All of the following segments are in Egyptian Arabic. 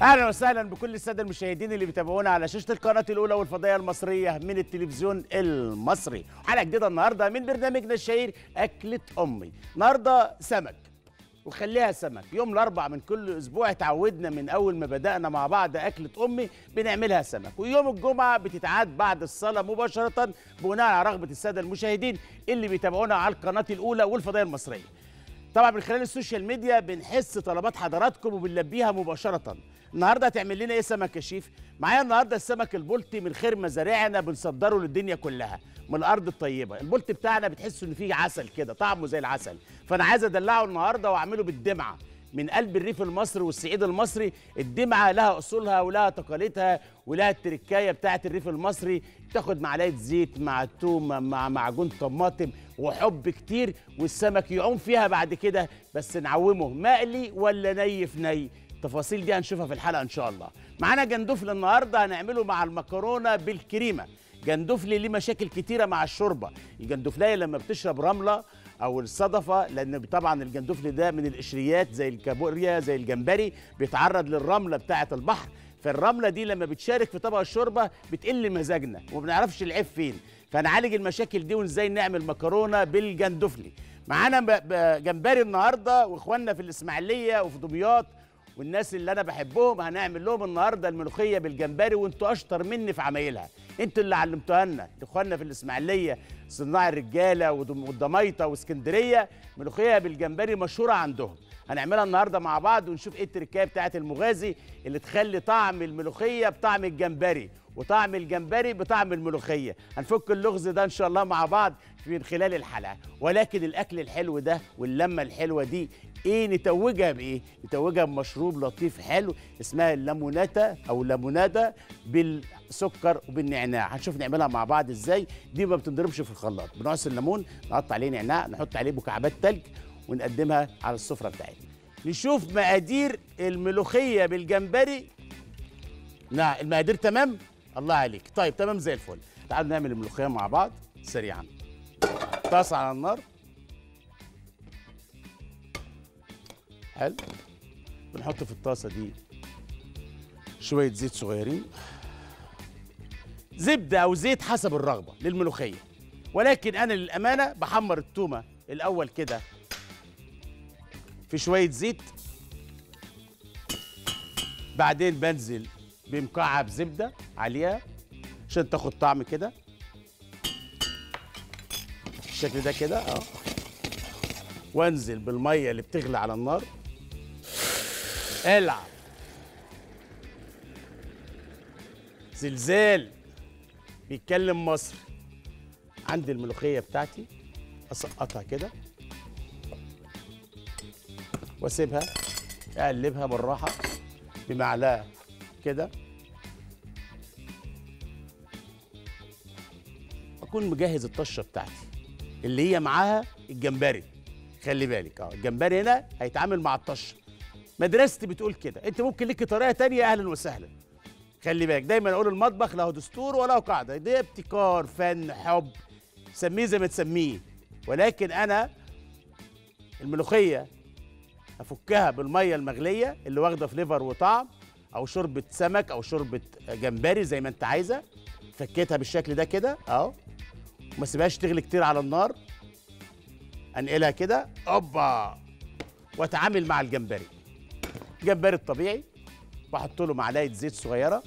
اهلا وسهلا بكل الساده المشاهدين اللي بيتابعونا على شاشه القناه الاولى والفضائيه المصريه من التلفزيون المصري حلقه جديده النهارده من برنامجنا الشهير اكله امي النهارده سمك وخليها سمك يوم الاربع من كل اسبوع اتعودنا من اول ما بدانا مع بعض اكله امي بنعملها سمك ويوم الجمعه بتتعاد بعد الصلاه مباشره بناء على رغبه الساده المشاهدين اللي بيتابعونا على القناه الاولى والفضائيه المصريه طبعا من خلال السوشيال ميديا بنحس طلبات حضراتكم وبنلبيها مباشره النهارده هتعمل لنا ايه سمك يا شيف معايا النهارده السمك البلطي من خير مزارعنا بنصدره للدنيا كلها من الارض الطيبه البلطي بتاعنا بتحسوا ان فيه عسل كده طعمه زي العسل فانا عايز ادلعه النهارده واعمله بالدمعه من قلب الريف المصري والصعيد المصري الدمعه لها اصولها ولها تقاليدها ولها التركايه بتاعه الريف المصري تاخد معلقه زيت مع التوم مع معجون طماطم وحب كتير والسمك يعوم فيها بعد كده بس نعومه مقلي ولا ني في ني التفاصيل دي هنشوفها في الحلقه ان شاء الله معانا جندفل النهارده هنعمله مع المكرونه بالكريمه جندفلي ليه مشاكل كتيره مع الشوربه الجندفليه لما بتشرب رمله او الصدفه لان طبعا الجندفلي ده من القشريات زي الكابوريا زي الجمبري بيتعرض للرمله بتاعه البحر فالرمله دي لما بتشارك في طبق الشوربه بتقل مزاجنا وما بنعرفش العيب فين فنعالج المشاكل دي وازاي نعمل مكرونه بالجندفلي معانا ب- ب- جمبري النهارده واخواننا في الاسماعيليه وفي دمياط والناس اللي انا بحبهم هنعمل لهم النهارده الملوخيه بالجمبري وانتوا اشطر مني في عمايلها انتوا اللي علمتوها لنا اخواننا في الاسماعيليه صناع الرجاله ودم- والضميطه واسكندريه ملوخيه بالجمبري مشهوره عندهم هنعملها النهارده مع بعض ونشوف ايه التركايه بتاعه المغازي اللي تخلي طعم الملوخيه بطعم الجمبري وطعم الجمبري بطعم الملوخيه هنفك اللغز ده ان شاء الله مع بعض من خلال الحلقه ولكن الاكل الحلو ده واللمه الحلوه دي ايه نتوجها بايه نتوجها بمشروب لطيف حلو اسمها الليموناتا او ليمونادا بالسكر وبالنعناع هنشوف نعملها مع بعض ازاي دي ما بتنضربش في الخلاط بنعصر الليمون نقطع عليه نعناع نحط عليه مكعبات تلج ونقدمها على السفره بتاعتنا نشوف مقادير الملوخيه بالجمبري نعم المقادير تمام الله عليك طيب تمام زي الفل تعالوا نعمل الملوخيه مع بعض سريعا طاسه على النار حلو بنحط في الطاسه دي شويه زيت صغيرين زبده او زيت حسب الرغبه للملوخيه ولكن انا للامانه بحمر التومه الاول كده في شويه زيت بعدين بنزل بمكعب زبده عليها عشان تاخد طعم كده بالشكل ده كده اه وانزل بالميه اللي بتغلي على النار العب زلزال بيتكلم مصري عندي الملوخيه بتاعتي اسقطها كده واسيبها اقلبها بالراحه بمعلقه كده اكون مجهز الطشه بتاعتي اللي هي معاها الجمبري خلي بالك اه الجمبري هنا هيتعامل مع الطشه مدرستي بتقول كده انت ممكن ليك طريقه تانية اهلا وسهلا خلي بالك دايما اقول المطبخ له دستور وله قاعده ده ابتكار فن حب سميه زي ما تسميه ولكن انا الملوخيه افكها بالميه المغليه اللي واخده فليفر وطعم او شوربه سمك او شوربه جمبري زي ما انت عايزه فكيتها بالشكل ده كده اهو وما سيبهاش تغلي كتير على النار انقلها كده اوبا واتعامل مع الجمبري الجمبري الطبيعي بحط له معلقه زيت صغيره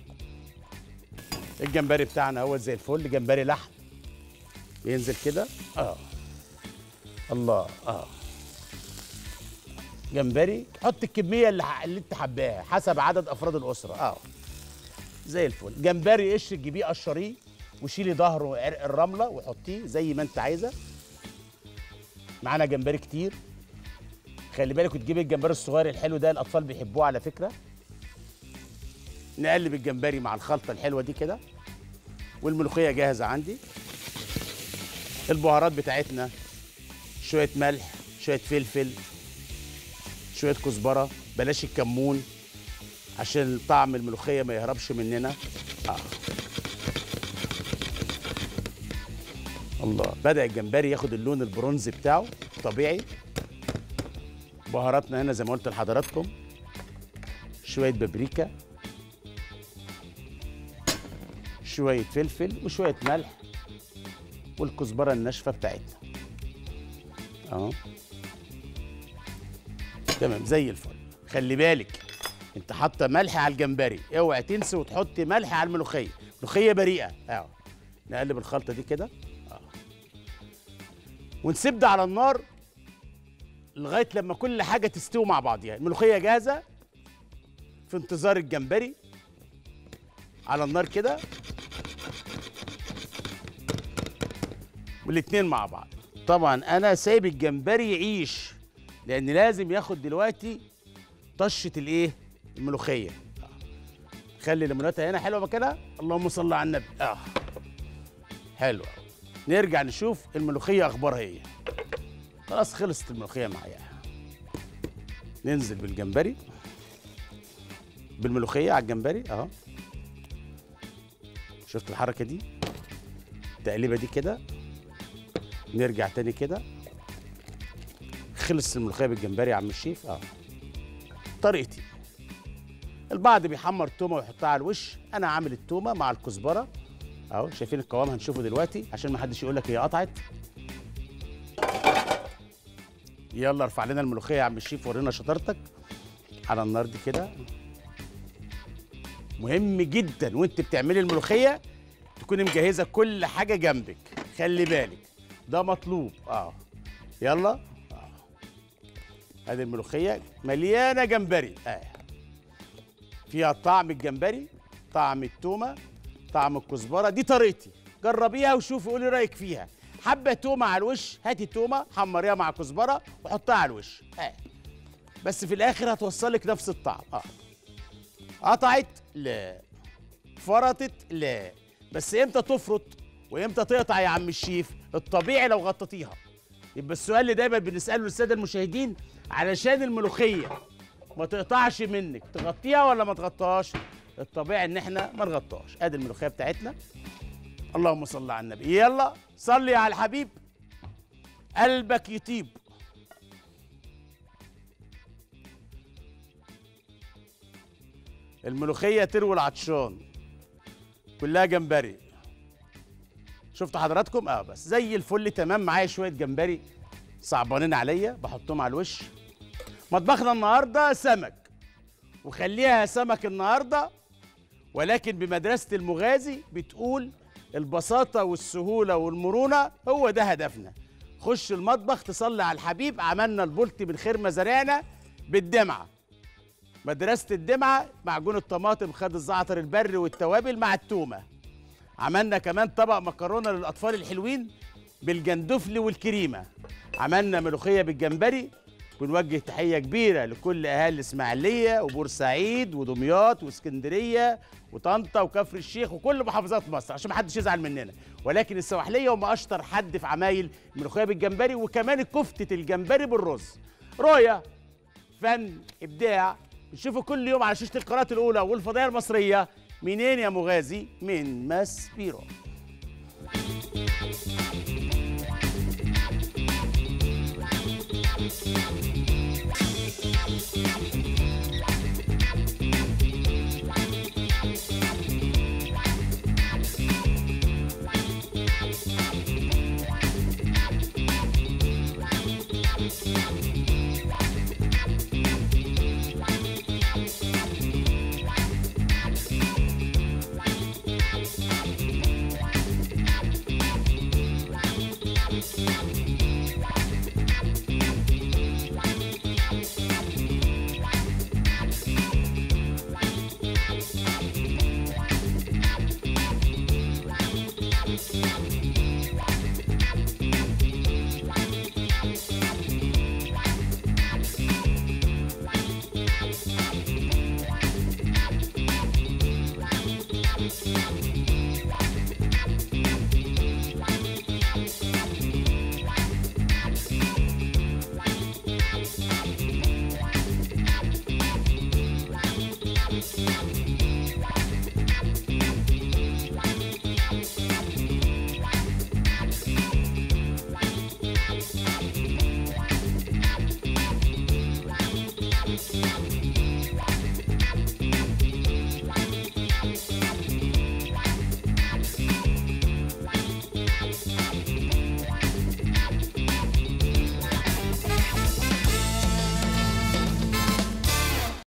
الجمبري بتاعنا هو زي الفل جمبري لحم ينزل كده اه الله اه جمبري حط الكميه اللي, ح- اللي انت حباها حسب عدد افراد الاسره اه زي الفل جمبري قشر تجيبيه قشريه وشيلي ظهره وعرق الرمله وحطيه زي ما انت عايزه معانا جمبري كتير خلي بالك وتجيبي الجمبري الصغير الحلو ده الاطفال بيحبوه على فكره نقلب الجمبري مع الخلطه الحلوه دي كده والملوخيه جاهزه عندي البهارات بتاعتنا شويه ملح شويه فلفل شويه كزبره بلاش الكمون عشان طعم الملوخيه ما يهربش مننا آه. الله بدا الجمبري ياخد اللون البرونزي بتاعه طبيعي بهاراتنا هنا زي ما قلت لحضراتكم شويه بابريكا شويه فلفل وشويه ملح والكزبره الناشفه بتاعتنا اهو تمام زي الفل خلي بالك انت حاطه ملح على الجمبري اوعي تنسي وتحطي ملح على الملوخيه ملوخيه بريئه اهو نقلب الخلطه دي كده اه ونسيب ده على النار لغايه لما كل حاجه تستوي مع بعضيها الملوخيه جاهزه في انتظار الجمبري على النار كده والاتنين مع بعض طبعا انا سايب الجمبري يعيش لان لازم ياخد دلوقتي طشه الايه الملوخيه خلي ليموناتها هنا حلوه مكانها اللهم صل على النبي اه حلوه نرجع نشوف الملوخيه اخبارها ايه خلاص خلصت الملوخيه معايا ننزل بالجمبري بالملوخيه على الجمبري اهو شفت الحركه دي التقليبه دي كده نرجع تاني كده خلص الملوخيه بالجمبري يا عم الشيف اه طريقتي البعض بيحمر تومه ويحطها على الوش انا عامل التومه مع الكزبره اهو شايفين القوام هنشوفه دلوقتي عشان ما حدش يقول لك هي قطعت يلا ارفع لنا الملوخيه يا عم الشيف ورينا شطارتك على النار دي كده مهم جدا وانت بتعملي الملوخيه تكوني مجهزه كل حاجه جنبك خلي بالك ده مطلوب اه يلا اه ادي الملوخيه مليانه جمبري اه فيها طعم الجمبري طعم التومه طعم الكزبره دي طريقتي جربيها وشوفي قولي رايك فيها حبه تومه على الوش هاتي تومه حمريها مع كزبره وحطها على الوش اه بس في الاخر هتوصلك نفس الطعم اه قطعت لا فرطت لا بس امتى تفرط وامتى تقطع يا عم الشيف الطبيعي لو غطيتيها يبقى السؤال اللي دايما بنساله للساده المشاهدين علشان الملوخيه ما تقطعش منك تغطيها ولا ما تغطاش الطبيعي ان احنا ما نغطاش ادي الملوخيه بتاعتنا اللهم صل على النبي يلا صلي على الحبيب قلبك يطيب الملوخيه تروي العطشان كلها جمبري شفتوا حضراتكم اه بس زي الفل تمام معايا شويه جمبري صعبانين عليا بحطهم على الوش مطبخنا النهارده سمك وخليها سمك النهارده ولكن بمدرسه المغازي بتقول البساطه والسهوله والمرونه هو ده هدفنا خش المطبخ تصلي على الحبيب عملنا البولت من خير مزارعنا بالدمعه مدرسه الدمعه معجون الطماطم خد الزعتر البري والتوابل مع التومه عملنا كمان طبق مكرونه للاطفال الحلوين بالجندفل والكريمه عملنا ملوخيه بالجمبري بنوجه تحيه كبيره لكل اهالي الاسماعيليه وبورسعيد ودمياط واسكندريه وطنطا وكفر الشيخ وكل محافظات مصر عشان ما حدش يزعل مننا ولكن السواحليه هم اشطر حد في عمايل الملوخيه بالجمبري وكمان كفته الجمبري بالرز رؤيه فن ابداع بنشوفه كل يوم على شاشه القناه الاولى والفضائيه المصريه منين يا مغازي من ماس بيرو